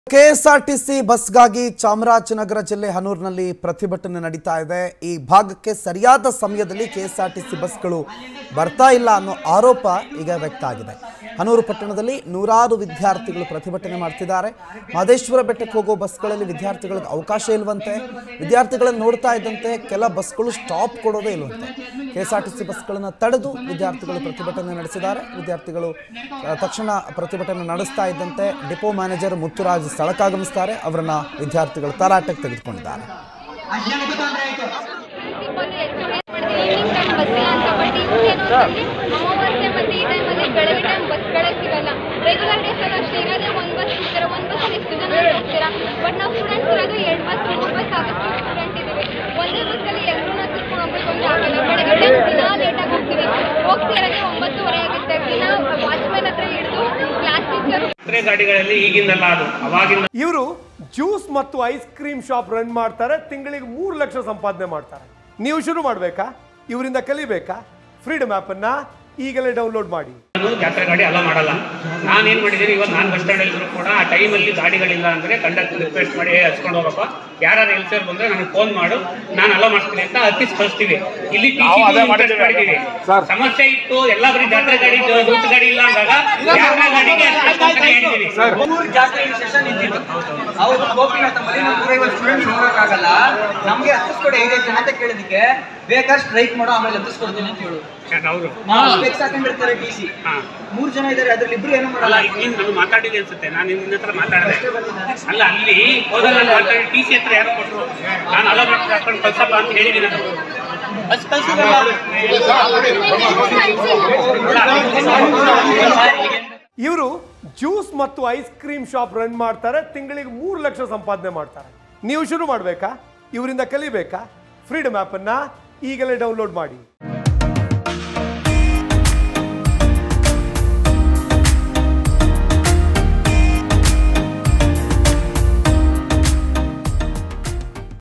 KSRTC ಬಸ್ಗಾಗಿ Chamarajanagar ಜಿಲ್ಲೆ ಹನೂರಿನಲ್ಲಿ ಪ್ರತಿಭಟನೆ ನಡೀತಾ ಇದೆ ಈ ಭಾಗಕ್ಕೆ ಸರಿಯಾದ ಸಮಯದಲ್ಲಿ ಕೆಎಸ್ಆರ್ಟಿಸಿ ಬಸ್ಗಳು ಬರ್ತಾ ಇಲ್ಲ ಅನ್ನೋ ಆರೋಪ ಈಗ ವ್ಯಕ್ತ ಆಗಿದೆ ಹನೂರು ಪಟ್ಟಣದಲ್ಲಿ ನೂರಾರು ವಿದ್ಯಾರ್ಥಿಗಳು ಪ್ರತಿಭಟನೆ ಮಾಡ್ತಿದ್ದಾರೆ ಮಹದೇಶ್ವರ ಬೆಟ್ಟಕ್ಕೆ ಹೋಗೋ ಬಸ್ಗಳಲ್ಲಿ ವಿದ್ಯಾರ್ಥಿಗಳಿಗೆ ಅವಕಾಶ ಇಲ್ವಂತೆ ವಿದ್ಯಾರ್ಥಿಗಳನ್ನು ನೋಡ್ತಾ ಇದ್ದಂತೆ ಕೆಲ ಬಸ್ಗಳು ಸ್ಟಾಪ್ ಕೊಡೋದೇ ಇಲ್ವಂತೆ ಕೆಎಸ್ಆರ್ಟಿಸಿ ಬಸ್ಗಳನ್ನು ತಡೆದು ವಿದ್ಯಾರ್ಥಿಗಳು ಪ್ರತಿಭಟನೆ ನಡೆಸಿದ್ದಾರೆ ವಿದ್ಯಾರ್ಥಿಗಳು ಆ, ತಕ್ಷಣ ಪ್ರತಿಭಟನೆ ನಡೆಸ್ತಾ ಇದ್ದಂತೆ ಡಿಪೋ ಮ್ಯಾನೇಜರ್ ಮುತ್ತುರಾಜ್ ಸ್ಥಳಕ್ಕಾಗಮಿಸ್ತಾರೆ ಅವರನ್ನ ವಿದ್ಯಾರ್ಥಿಗಳು ತರಾಟೆಗೆ ತೆಗೆದುಕೊಂಡಿದ್ದಾರೆ ಬಂದು ಹೆಚ್ಚು ಈವ್ನಿಂಗ್ ಟೈಮ್ ಬಸ್ ಇಲ್ಲ ಅಂತ ಬಟ್ ಇವತ್ತೇನು ಅಂತಂದ್ರೆ ಅಮಾವಾಸ್ಯೆ ಮತ್ತೆ ಈ ಟೈಮಲ್ಲಿ ಬೆಳಗ್ಗೆ ಟೈಮ್ ಬಸ್ಗಳೇ ಸಿಗಲ್ಲ ರೆಗ್ಯುಲರ್ ಡೇಸಲ್ಲಿ ಅಷ್ಟೇ ಇರೋದೇ ಒಂದು ಬಸ್ ಸಿಗ್ತಾರೆ ಒಂದು ಬಸ್ಸಲ್ಲಿ ಎಷ್ಟು ಜನ ಹೋಗ್ತೀರಾ ಬಟ್ ನಾವು ಸ್ಟೂಡೆಂಟ್ಸ್ ಇರೋದು ಎರಡು ಬಸ್ ಮೂರು ಬಸ್ ಆಗುತ್ತೆ ಸ್ಟೂಡೆಂಟ್ ಇದ್ದೀವಿ ಒಂದೇ ಬಸ್ಸಲ್ಲಿ ಎಲ್ಲರೂ ಕರ್ಕೊಂಡು ಹೋಗ್ಬೇಕು ಅಂತ ಆಗಲ್ಲ ಬೆಳಗ್ಗೆ ಟೈಮ್ ದಿನ ಲೇಟಾಗಿ ಹೋಗ್ತೀವಿ ಹೋಗ್ತಿರೋದೇ ಒಂಬತ್ತುವರೆ ಆಗುತ್ತೆ ದಿನ ವಾಚ್ಮ್ಯಾನ್ ಹತ್ರ ಹಿಡಿದು ಕ್ಲಾಸ್ ಟೀಚರ್ ಇತರೆ ಗಾಡಿಗಳಲ್ಲಿ ಈಗಿಂದಲ್ಲ ಅದು ಅವಾಗಿಂದ ಇವರು ಜ್ಯೂಸ್ ಮತ್ತು ಐಸ್ ಕ್ರೀಮ್ ಶಾಪ್ ರನ್ ಮಾಡ್ತಾರೆ ತಿಂಗಳಿಗೆ ಮೂರು ಲಕ್ಷ ಸಂಪಾದನೆ ಮಾಡ್ತಾರೆ ನೀವು ಶುರು ಮಾಡಬೇಕಾ ಇವರಿಂದ ಕಲಿಬೇಕಾ ಫ್ರೀಡಮ್ ಆ್ಯಪನ್ನು ಈಗಲೇ ಡೌನ್ಲೋಡ್ ಮಾಡಿ ನಾನು ಜಾತ್ರೆ ಗಾಡಿ ಅಲ್ಲ ಮಾಡಲ್ಲ ನಾನೇನ್ ಮಾಡಿದ್ದೀನಿ ಇವತ್ತು ನಾನು ಬಸ್ ಸ್ಟ್ಯಾಂಡ್ ಇದ್ರು ಕೂಡ ಆ ಟೈಮಲ್ಲಿ ಗಾಡಿಗಳಿಲ್ಲ ಅಂದ್ರೆ ಕಂಡಕ್ಟರ್ ರಿಕ್ವೆಸ್ಟ್ ಮಾಡಿ ಹಚ್ಕೊಂಡು ಹೋಗಪ್ಪ ಯಾರು ಎಲ್ಸರ್ ಬಂದ್ರೆ ನನಗೆ ಫೋನ್ ಮಾಡು ನಾನು ಅಲ್ಲ ಮಾಡ್ತೀನಿ ಅಂತ ಹತ್ತಿಸ್ ಕಳಿಸ್ತೀವಿ ಇಲ್ಲಿ ಟಿ ಮಾಡಿದ್ದೀವಿ ಸಮಸ್ಯೆ ಇತ್ತು ಎಲ್ಲ ಬರೀ ಜಾತ್ರೆ ಗಾಡಿ ದುಡ್ಡು ಗಾಡಿ ಇಲ್ಲ ಅಂದಾಗ ಯಾರನ್ನ ಗಾಡಿಗೆ ಅಷ್ಟು ಅಂತ ಹೇಳಿದ್ದೀವಿ ಮೂರು ಜಾಸ್ತಿ ಸೆಷನ್ ಇದ್ದಿದ್ದು ಅವ್ರು ಗೋಪಿನಾಥ ಮಲ್ಲಿ ನಾವು ನೂರೈವತ್ತು ಸ್ಟೂಡೆಂಟ್ಸ್ ಹೋಗಕ್ಕಾಗಲ್ಲ ನಮ್ಗೆ ಹತ್ತಿಸ್ಕೊಡಿ ಐದೈದು ಜನ ಅಂತ ಕೇಳಿದಕ್ಕೆ ಬೇಕಾದ್ರೆ ಸ್ಟ್ರೈಕ್ ಮಾಡೋ ಆಮೇಲೆ ಹತ್ತಿಸ್ಕೊಡ್ತೀನಿ ಅಂತ ಹೇಳು ಹೌದು ನಾವು ಸ್ಪೆಕ್ಸ್ ಹಾಕೊಂಡಿರ್ತಾರೆ ಟಿ ಸಿ ಹಾ ಮೂರು ಜನ ಇದ್ದಾರೆ ಅದ್ರಲ್ಲಿ ಇಬ್ರು ಏನು ಅಲ್ಲ ಮಾಡಲ್ಲ ಈಗ ನೀನು ನಾನು ಮಾತಾಡಿದೆ ಅನ್ಸುತ್ತೆ ನಾನು ನಿನ್ನ ಹತ್ರ ಮಾತಾಡಿದೆ ಅಲ್ಲ ಅಲ್ಲಿ ಹೋದಾಗ ನಾನು ಮಾತಾಡಿ ಟಿ ಸಿ ಹತ್ರ ಯಾರೋ ಕೊಟ್ಟರು ನಾನು ಅಲ್ಲ ಮಾಡ್ತೀನಿ ಹಾಕೊಂಡು ಕಳ್ಸಪ್ಪ ಅಂತ ಹೇಳಿದ್ದೀನಿ ನಾನು ಬಸ್ ಕಳ್ಸಿದ್ರಲ್ಲ ಇವರು ಜ್ಯೂಸ್ ಮತ್ತು ಐಸ್ ಕ್ರೀಮ್ ಶಾಪ್ ರನ್ ಮಾಡ್ತಾರೆ ತಿಂಗಳಿಗೆ ಮೂರು ಲಕ್ಷ ಸಂಪಾದನೆ ಮಾಡ್ತಾರೆ ನೀವು ಶುರು ಮಾಡಬೇಕಾ ಇವರಿಂದ ಕಲಿಬೇಕಾ ಫ್ರೀಡಮ್ ಆ್ಯಪನ್ನು ಈಗಲೇ ಡೌನ್ಲೋಡ್ ಮಾಡಿ